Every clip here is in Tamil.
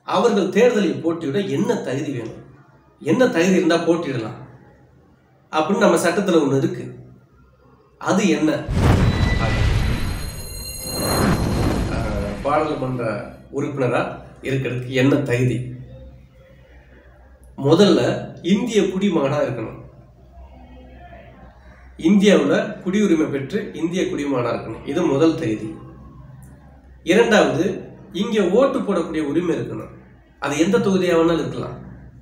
அவர்கள் தேர்தலில் போட்டியிட என்ன தகுதி வேணும் என்ன தகுதி இருந்தால் போட்டியிடலாம் அப்படின்னு நம்ம சட்டத்தில் ஒன்று இருக்கு அது என்ன அஹ், பாராளுமன்ற உறுப்பினராக இருக்கிறதுக்கு என்ன தகுதி முதல்ல இந்திய குடிமகனாக இருக்கணும் இந்தியாவில் குடியுரிமை பெற்று இந்திய குடிமகனாக இருக்கணும் இது முதல் தகுதி இரண்டாவது இங்கே ஓட்டு போடக்கூடிய உரிமை இருக்கணும் அது எந்த தொகுதியாக வேணாலும் இருக்கலாம்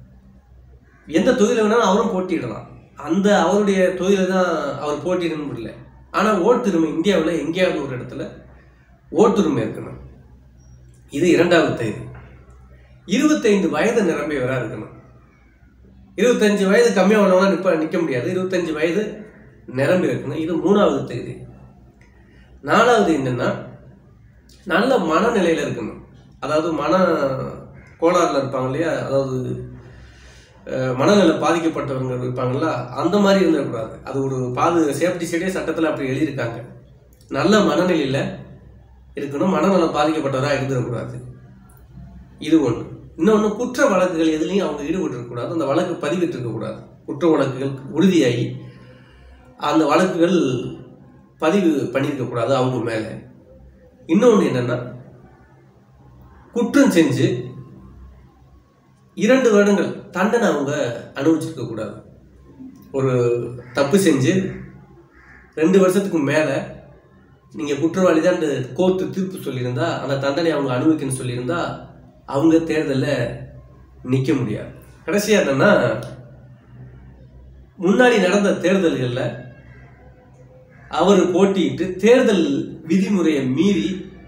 எந்த தொகுதியில் வேணாலும் அவரும் போட்டியிடலாம் அந்த அவருடைய தொகுதியில் தான் அவர் போட்டியிடணும் இல்லை ஆனால் ஓட்டுரிமை இந்தியாவில் எங்கேயாவது ஒரு இடத்துல ஓட்டுரிமை இருக்கணும் இது இரண்டாவது தகுதி இருபத்தைந்து வயது நிரம்பியவராக இருக்கணும் இருபத்தஞ்சு வயது கம்மியாக உள்ளவங்க நிற்ப நிற்க முடியாது இருபத்தஞ்சு வயது நிரம்பி இருக்கணும் இது மூணாவது தகுதி நாலாவது என்னன்னா நல்ல மனநிலையில் இருக்கணும் அதாவது மன கோளாறுல இருப்பாங்க இல்லையா அதாவது அஹ், மனநல பாதிக்கப்பட்டவங்க இருப்பாங்கல்ல அந்த மாதிரி இருந்துடக்கூடாது அது ஒரு பாது சேஃப்டி சைடே சட்டத்தில் அப்படி எழுதியிருக்காங்க நல்ல மனநிலையில் இருக்கணும் மனநலம் பாதிக்கப்பட்டவராக இருந்துடக்கூடாது இது ஒன்று இன்னொன்று குற்ற வழக்குகள் எதுலேயும் அவங்க ஈடுபட்டிருக்கக்கூடாது அந்த வழக்கு பதிவிட்டிருக்கக்கூடாது குற்ற வழக்குகள் உறுதியாகி அந்த வழக்குகள் பதிவு பண்ணியிருக்கக்கூடாது அவங்க மேலே இன்னொன்று என்னன்னா குற்றம் செஞ்சு இரண்டு வருடங்கள் தண்டனை அவங்க அனுபவிச்சிருக்க கூடாது ஒரு தப்பு செஞ்சு ரெண்டு வருஷத்துக்கு மேலே நீங்கள் குற்றவாளி தான் கோர்ட்டு தீர்ப்பு சொல்லியிருந்தா அந்த தண்டனை அவங்க அனுபவிக்கணும்னு சொல்லியிருந்தா அவங்க தேர்தலில் நிற்க முடியாது கடைசியாக என்னன்னா முன்னாடி நடந்த தேர்தல்களில் அவர் போட்டியிட்டு தேர்தல் விதிமுறையை மீறி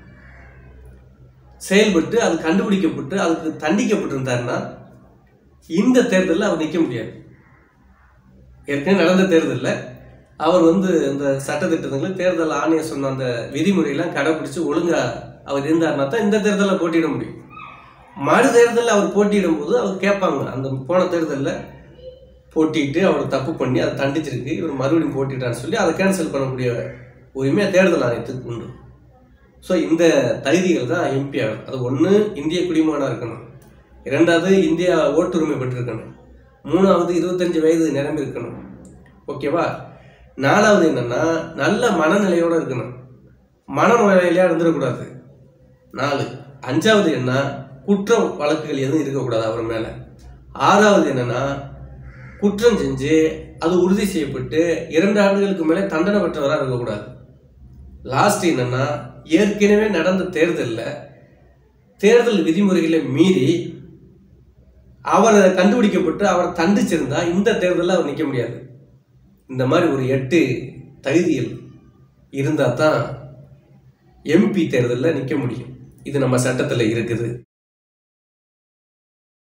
செயல்பட்டு அது கண்டுபிடிக்கப்பட்டு அதுக்கு தண்டிக்கப்பட்டிருந்தாருன்னா இந்த தேர்தலில் அவர் நிற்க முடியாது ஏற்கனவே நடந்த தேர்தலில் அவர் வந்து இந்த சட்டத்திட்டங்களை தேர்தல் ஆணையம் சொன்ன அந்த விதிமுறையெல்லாம் கடைப்பிடிச்சு ஒழுங்கா அவர் இருந்தாருன்னா தான் இந்த தேர்தலில் போட்டியிட முடியும் மறு தேர்தலில் அவர் போட்டியிடும் போது அவர் கேட்பாங்க அந்த போன தேர்தலில் போட்டிட்டு அவர் தப்பு பண்ணி அதை தண்டிச்சிருக்கு இவர் மறுபடியும் போட்டிட்டான்னு சொல்லி அதை கேன்சல் பண்ணக்கூடிய உரிமை தேர்தல் ஆணையத்துக்கு உண்டு ஸோ இந்த தகுதிகள் தான் எம்பி ஆகும் அது ஒன்று இந்திய குடிமகனாக இருக்கணும் இரண்டாவது இந்தியா ஓட்டுரிமை பெற்றிருக்கணும் மூணாவது இருபத்தஞ்சு வயது நிரம்பி இருக்கணும் ஓகேவா நாலாவது என்னன்னா நல்ல மனநிலையோட இருக்கணும் மனநோயாளியாக இருந்துடக்கூடாது நாலு அஞ்சாவது என்ன குற்ற வழக்குகள் எதுவும் இருக்கக்கூடாது அவர் மேலே ஆறாவது என்னன்னா குற்றம் செஞ்சு அது உறுதி செய்யப்பட்டு இரண்டு ஆண்டுகளுக்கு மேலே தண்டனை பெற்றவராக இருக்கக்கூடாது லாஸ்ட் என்னன்னா ஏற்கனவே நடந்த தேர்தலில் தேர்தல் விதிமுறைகளை மீறி அவர் கண்டுபிடிக்கப்பட்டு அவர் தண்டிச்சிருந்தா இந்த தேர்தலில் அவர் நிற்க முடியாது இந்த மாதிரி ஒரு எட்டு தகுதிகள் இருந்தால் தான் எம்பி தேர்தலில் நிற்க முடியும் இது நம்ம சட்டத்தில் இருக்குது